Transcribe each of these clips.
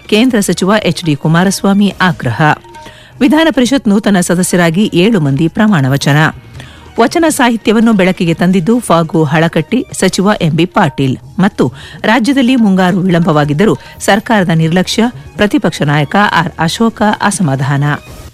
ಕೇಂದ್ರ ಸಚಿವ H D Kumaraswamy ಆಗ್ರಹ ವಿಧಾನ ಪರಿಷತ್ ನೂತನ ಸದಸ್ಯರಾಗಿ ಏಳು ಮಂದಿ ಪ್ರಮಾಣ ವಚನ ವಚನ ಸಾಹಿತ್ಯವನ್ನು ಬೆಳಕಿಗೆ ತಂದಿದ್ದು ಫಾಗು ಹಳಕಟ್ಟಿ ಸಚಿವ ಎಂಬಿ ಪಾಟೀಲ್ ಮತ್ತು ರಾಜ್ಯದಲ್ಲಿ ಮುಂಗಾರು ವಿಳಂಬವಾಗಿದ್ದರೂ ಸರ್ಕಾರದ ನಿರ್ಲಕ್ಷ್ಯ ಪ್ರತಿಪಕ್ಷ ನಾಯಕ ಆರ್ ಅಶೋಕ ಅಸಮಾಧಾನ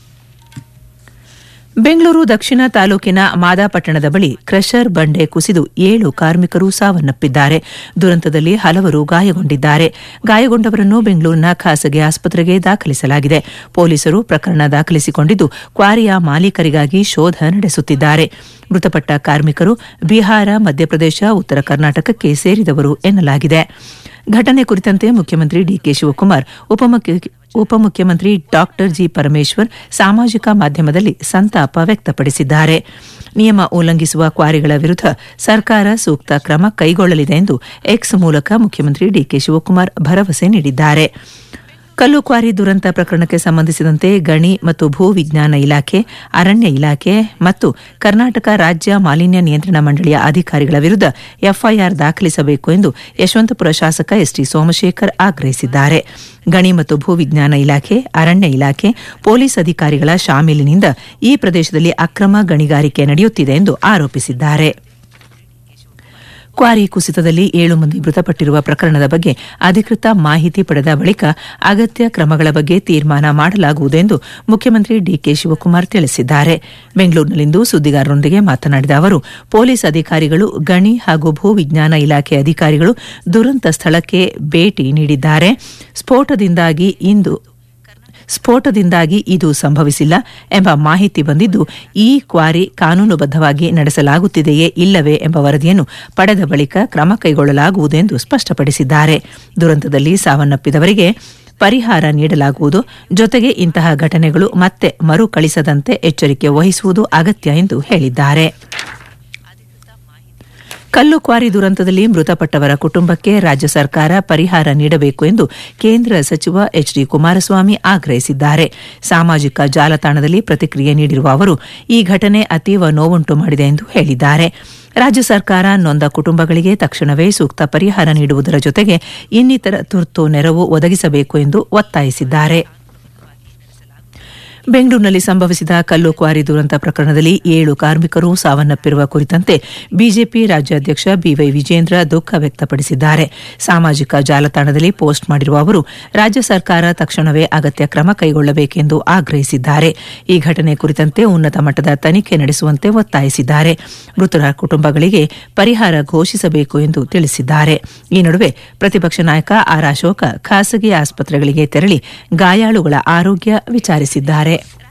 ಬೆಂಗಳೂರು ದಕ್ಷಿಣ ತಾಲೂಕಿನ ಮಾದಾಪಟ್ಟಣದ ಬಳಿ ಕ್ರಷರ್ ಬಂಡೆ ಕುಸಿದು ಏಳು ಕಾರ್ಮಿಕರು ಸಾವನ್ನಪ್ಪಿದ್ದಾರೆ ದುರಂತದಲ್ಲಿ ಹಲವರು ಗಾಯಗೊಂಡಿದ್ದಾರೆ ಗಾಯಗೊಂಡವರನ್ನು ಬೆಂಗಳೂರಿನ ಖಾಸಗಿ ಆಸ್ಪತ್ರೆಗೆ ದಾಖಲಿಸಲಾಗಿದೆ ಪೊಲೀಸರು ಪ್ರಕರಣ ದಾಖಲಿಸಿಕೊಂಡಿದ್ದು ಕ್ವಾರಿಯ ಮಾಲೀಕರಿಗಾಗಿ ಶೋಧ ನಡೆಸುತ್ತಿದ್ದಾರೆ ಮೃತಪಟ್ಟ ಕಾರ್ಮಿಕರು ಬಿಹಾರ ಮಧ್ಯಪ್ರದೇಶ ಉತ್ತರ ಕರ್ನಾಟಕಕ್ಕೆ ಸೇರಿದವರು ಎನ್ನಲಾಗಿದೆ ಘಟನೆ ಕುರಿತಂತೆ ಮುಖ್ಯಮಂತ್ರಿ ಡಿಕೆ ಶಿವಕುಮಾರ್ ಉಪಮುಖ್ಯ ಉಪಮುಖ್ಯಮಂತ್ರಿ ಡಾಕ್ಟರ್ ಜಿ ಪರಮೇಶ್ವರ್ ಸಾಮಾಜಿಕ ಮಾಧ್ಯಮದಲ್ಲಿ ಸಂತಾಪ ವ್ಯಕ್ತಪಡಿಸಿದ್ದಾರೆ ನಿಯಮ ಉಲ್ಲಂಘಿಸುವ ಕ್ವಾರಿಗಳ ವಿರುದ್ಧ ಸರ್ಕಾರ ಸೂಕ್ತ ಕ್ರಮ ಕೈಗೊಳ್ಳಲಿದೆ ಎಂದು ಎಕ್ಸ್ ಮೂಲಕ ಮುಖ್ಯಮಂತ್ರಿ ಡಿಕೆ ಶಿವಕುಮಾರ್ ಭರವಸೆ ನೀಡಿದ್ದಾರೆ ಕಲ್ಲು ಕ್ವಾರಿ ದುರಂತ ಪ್ರಕರಣಕ್ಕೆ ಸಂಬಂಧಿಸಿದಂತೆ ಗಣಿ ಮತ್ತು ಭೂ ವಿಜ್ಞಾನ ಇಲಾಖೆ ಅರಣ್ಯ ಇಲಾಖೆ ಮತ್ತು ಕರ್ನಾಟಕ ರಾಜ್ಯ ಮಾಲಿನ್ಯ ನಿಯಂತ್ರಣ ಮಂಡಳಿಯ ಅಧಿಕಾರಿಗಳ ವಿರುದ್ಧ ಎಫ್ಐಆರ್ ದಾಖಲಿಸಬೇಕು ಎಂದು ಯಶವಂತಪುರ ಶಾಸಕ ಎಸ್ಟಿ ಸೋಮಶೇಖರ್ ಆಗ್ರಹಿಸಿದ್ದಾರೆ ಗಣಿ ಮತ್ತು ಭೂ ವಿಜ್ಞಾನ ಇಲಾಖೆ ಅರಣ್ಯ ಇಲಾಖೆ ಪೊಲೀಸ್ ಅಧಿಕಾರಿಗಳ ಶಾಮೀಲಿನಿಂದ ಈ ಪ್ರದೇಶದಲ್ಲಿ ಅಕ್ರಮ ಗಣಿಗಾರಿಕೆ ನಡೆಯುತ್ತಿದೆ ಎಂದು ಆರೋಪಿಸಿದ್ದಾರೆ ಕ್ವಾರಿ ಕುಸಿತದಲ್ಲಿ ಏಳು ಮಂದಿ ಮೃತಪಟ್ಟಿರುವ ಪ್ರಕರಣದ ಬಗ್ಗೆ ಅಧಿಕೃತ ಮಾಹಿತಿ ಪಡೆದ ಬಳಿಕ ಅಗತ್ಯ ಕ್ರಮಗಳ ಬಗ್ಗೆ ತೀರ್ಮಾನ ಮಾಡಲಾಗುವುದು ಎಂದು ಮುಖ್ಯಮಂತ್ರಿ ಡಿಕೆ ಶಿವಕುಮಾರ್ ತಿಳಿಸಿದ್ದಾರೆ ಬೆಂಗಳೂರಿನಲ್ಲಿಂದು ಸುದ್ದಿಗಾರರೊಂದಿಗೆ ಮಾತನಾಡಿದ ಅವರು ಪೊಲೀಸ್ ಅಧಿಕಾರಿಗಳು ಗಣಿ ಹಾಗೂ ಭೂ ವಿಜ್ಞಾನ ಇಲಾಖೆ ಅಧಿಕಾರಿಗಳು ದುರಂತ ಸ್ಥಳಕ್ಕೆ ಭೇಟಿ ನೀಡಿದ್ದಾರೆ ಸ್ಫೋಟದಿಂದಾಗಿ ಇಂದು ಸ್ಫೋಟದಿಂದಾಗಿ ಇದು ಸಂಭವಿಸಿಲ್ಲ ಎಂಬ ಮಾಹಿತಿ ಬಂದಿದ್ದು ಈ ಕ್ವಾರಿ ಕಾನೂನುಬದ್ಧವಾಗಿ ನಡೆಸಲಾಗುತ್ತಿದೆಯೇ ಇಲ್ಲವೇ ಎಂಬ ವರದಿಯನ್ನು ಪಡೆದ ಬಳಿಕ ಕ್ರಮ ಕೈಗೊಳ್ಳಲಾಗುವುದು ಎಂದು ಸ್ಪಷ್ಟಪಡಿಸಿದ್ದಾರೆ ದುರಂತದಲ್ಲಿ ಸಾವನ್ನಪ್ಪಿದವರಿಗೆ ಪರಿಹಾರ ನೀಡಲಾಗುವುದು ಜೊತೆಗೆ ಇಂತಹ ಘಟನೆಗಳು ಮತ್ತೆ ಮರುಕಳಿಸದಂತೆ ಎಚ್ಚರಿಕೆ ವಹಿಸುವುದು ಅಗತ್ಯ ಎಂದು ಹೇಳಿದ್ದಾರೆ ಕಲ್ಲು ಕ್ವಾರಿ ದುರಂತದಲ್ಲಿ ಮೃತಪಟ್ಟವರ ಕುಟುಂಬಕ್ಕೆ ರಾಜ್ಯ ಸರ್ಕಾರ ಪರಿಹಾರ ನೀಡಬೇಕು ಎಂದು ಕೇಂದ್ರ ಸಚಿವ ಎಚ್ ಡಿ ಕುಮಾರಸ್ವಾಮಿ ಆಗ್ರಹಿಸಿದ್ದಾರೆ ಸಾಮಾಜಿಕ ಜಾಲತಾಣದಲ್ಲಿ ಪ್ರತಿಕ್ರಿಯೆ ನೀಡಿರುವ ಅವರು ಈ ಘಟನೆ ಅತೀವ ನೋವುಂಟು ಮಾಡಿದೆ ಎಂದು ಹೇಳಿದ್ದಾರೆ ರಾಜ್ಯ ಸರ್ಕಾರ ನೊಂದ ಕುಟುಂಬಗಳಿಗೆ ತಕ್ಷಣವೇ ಸೂಕ್ತ ಪರಿಹಾರ ನೀಡುವುದರ ಜೊತೆಗೆ ಇನ್ನಿತರ ತುರ್ತು ನೆರವು ಒದಗಿಸಬೇಕು ಎಂದು ಒತ್ತಾಯಿಸಿದ್ದಾರೆ ಬೆಂಗಳೂರಿನಲ್ಲಿ ಸಂಭವಿಸಿದ ಕಲ್ಲು ಕ್ವಾರಿ ದುರಂತ ಪ್ರಕರಣದಲ್ಲಿ ಏಳು ಕಾರ್ಮಿಕರು ಸಾವನ್ನಪ್ಪಿರುವ ಕುರಿತಂತೆ ಬಿಜೆಪಿ ರಾಜ್ಯಾಧ್ಯಕ್ಷ ಬಿವೈ ವಿಜೇಂದ್ರ ದುಃಖ ವ್ಯಕ್ತಪಡಿಸಿದ್ದಾರೆ ಸಾಮಾಜಿಕ ಜಾಲತಾಣದಲ್ಲಿ ಪೋಸ್ಟ್ ಮಾಡಿರುವ ಅವರು ರಾಜ್ಯ ಸರ್ಕಾರ ತಕ್ಷಣವೇ ಅಗತ್ಯ ಕ್ರಮ ಕೈಗೊಳ್ಳಬೇಕೆಂದು ಆಗ್ರಹಿಸಿದ್ದಾರೆ ಈ ಘಟನೆ ಕುರಿತಂತೆ ಉನ್ನತ ಮಟ್ಟದ ತನಿಖೆ ನಡೆಸುವಂತೆ ಒತ್ತಾಯಿಸಿದ್ದಾರೆ ಮೃತರ ಕುಟುಂಬಗಳಿಗೆ ಪರಿಹಾರ ಘೋಷಿಸಬೇಕು ಎಂದು ತಿಳಿಸಿದ್ದಾರೆ ಈ ನಡುವೆ ಪ್ರತಿಪಕ್ಷ ನಾಯಕ ಆರ್ ಅಶೋಕ ಖಾಸಗಿ ಆಸ್ಪತ್ರೆಗಳಿಗೆ ತೆರಳಿ ಗಾಯಾಳುಗಳ ಆರೋಗ್ಯ ವಿಚಾರಿಸಿದ್ದಾರೆ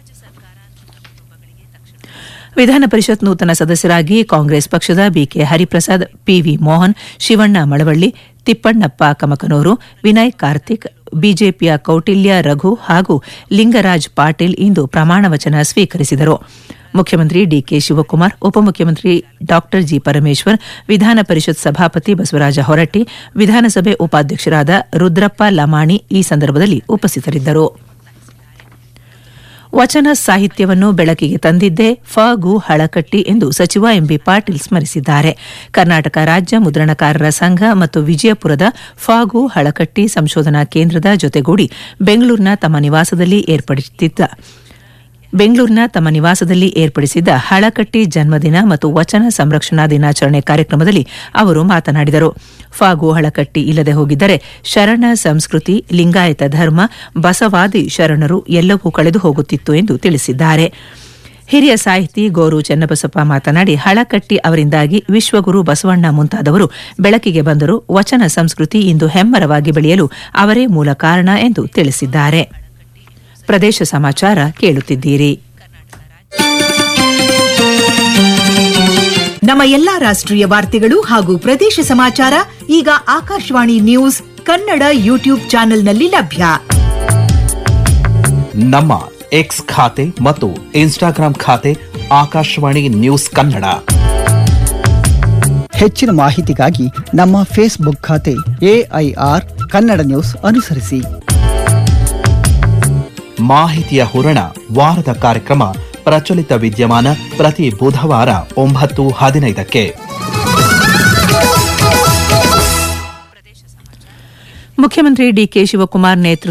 ವಿಧಾನ ಪರಿಷತ್ ನೂತನ ಸದಸ್ಯರಾಗಿ ಕಾಂಗ್ರೆಸ್ ಪಕ್ಷದ ಬಿಕೆ ಹರಿಪ್ರಸಾದ್ ಪಿವಿ ಮೋಹನ್ ಶಿವಣ್ಣ ಮಳವಳ್ಳಿ ತಿಪ್ಪಣ್ಣಪ್ಪ ಕಮಕನೂರು ವಿನಯ್ ಕಾರ್ತಿಕ್ ಬಿಜೆಪಿಯ ಕೌಟಿಲ್ಯ ರಘು ಹಾಗೂ ಲಿಂಗರಾಜ್ ಪಾಟೀಲ್ ಇಂದು ಪ್ರಮಾಣ ವಚನ ಸ್ವೀಕರಿಸಿದರು ಮುಖ್ಯಮಂತ್ರಿ ಡಿಕೆ ಶಿವಕುಮಾರ್ ಉಪಮುಖ್ಯಮಂತ್ರಿ ಡಾಕ್ಟರ್ ಜಿ ಪರಮೇಶ್ವರ್ ವಿಧಾನ ಪರಿಷತ್ ಸಭಾಪತಿ ಬಸವರಾಜ ಹೊರಟ್ಟಿ ವಿಧಾನಸಭೆ ಉಪಾಧ್ಯಕ್ಷರಾದ ರುದ್ರಪ್ಪ ಲಮಾಣಿ ಈ ಸಂದರ್ಭದಲ್ಲಿ ಉಪಸ್ಥಿತರಿದ್ದರು ವಚನ ಸಾಹಿತ್ಯವನ್ನು ಬೆಳಕಿಗೆ ತಂದಿದ್ದೇ ಫ ಗು ಹಳಕಟ್ಟಿ ಎಂದು ಸಚಿವ ಎಂಬಿ ಪಾಟೀಲ್ ಸ್ಮರಿಸಿದ್ದಾರೆ ಕರ್ನಾಟಕ ರಾಜ್ಯ ಮುದ್ರಣಕಾರರ ಸಂಘ ಮತ್ತು ವಿಜಯಪುರದ ಫಾಗು ಹಳಕಟ್ಟಿ ಸಂಶೋಧನಾ ಕೇಂದ್ರದ ಜೊತೆಗೂಡಿ ಬೆಂಗಳೂರಿನ ತಮ್ಮ ನಿವಾಸದಲ್ಲಿ ಏರ್ಪಡಿಸಿದ್ದ ಬೆಂಗಳೂರಿನ ತಮ್ಮ ನಿವಾಸದಲ್ಲಿ ಏರ್ಪಡಿಸಿದ್ದ ಹಳಕಟ್ಟಿ ಜನ್ಮದಿನ ಮತ್ತು ವಚನ ಸಂರಕ್ಷಣಾ ದಿನಾಚರಣೆ ಕಾರ್ಯಕ್ರಮದಲ್ಲಿ ಅವರು ಮಾತನಾಡಿದರು ಫಾಗು ಹಳಕಟ್ಟಿ ಇಲ್ಲದೆ ಹೋಗಿದ್ದರೆ ಶರಣ ಸಂಸ್ಕೃತಿ ಲಿಂಗಾಯತ ಧರ್ಮ ಬಸವಾದಿ ಶರಣರು ಎಲ್ಲವೂ ಕಳೆದು ಹೋಗುತ್ತಿತ್ತು ಎಂದು ತಿಳಿಸಿದ್ದಾರೆ ಹಿರಿಯ ಸಾಹಿತಿ ಗೋರು ಚೆನ್ನಬಸಪ್ಪ ಮಾತನಾಡಿ ಹಳಕಟ್ಟಿ ಅವರಿಂದಾಗಿ ವಿಶ್ವಗುರು ಬಸವಣ್ಣ ಮುಂತಾದವರು ಬೆಳಕಿಗೆ ಬಂದರು ವಚನ ಸಂಸ್ಕೃತಿ ಇಂದು ಹೆಮ್ಮರವಾಗಿ ಬೆಳೆಯಲು ಅವರೇ ಮೂಲ ಕಾರಣ ಎಂದು ತಿಳಿಸಿದ್ದಾರೆ ಪ್ರದೇಶ ಸಮಾಚಾರ ಕೇಳುತ್ತಿದ್ದೀರಿ ನಮ್ಮ ಎಲ್ಲಾ ರಾಷ್ಟ್ರೀಯ ವಾರ್ತೆಗಳು ಹಾಗೂ ಪ್ರದೇಶ ಸಮಾಚಾರ ಈಗ ಆಕಾಶವಾಣಿ ನ್ಯೂಸ್ ಕನ್ನಡ ಯೂಟ್ಯೂಬ್ ಚಾನೆಲ್ನಲ್ಲಿ ಲಭ್ಯ ನಮ್ಮ ಎಕ್ಸ್ ಖಾತೆ ಮತ್ತು ಇನ್ಸ್ಟಾಗ್ರಾಂ ಖಾತೆ ಆಕಾಶವಾಣಿ ನ್ಯೂಸ್ ಕನ್ನಡ ಹೆಚ್ಚಿನ ಮಾಹಿತಿಗಾಗಿ ನಮ್ಮ ಫೇಸ್ಬುಕ್ ಖಾತೆ ಎಐಆರ್ ಕನ್ನಡ ನ್ಯೂಸ್ ಅನುಸರಿಸಿ ಮಾಹಿತಿಯ ಹೂರಣ ವಾರದ ಕಾರ್ಯಕ್ರಮ ಪ್ರಚಲಿತ ವಿದ್ಯಮಾನ ಪ್ರತಿ ಬುಧವಾರ ಒಂಬತ್ತು ಹದಿನೈದಕ್ಕೆ ಮುಖ್ಯಮಂತ್ರಿ ಡಿಕೆ ಶಿವಕುಮಾರ್ ನೇತೃತ್ವ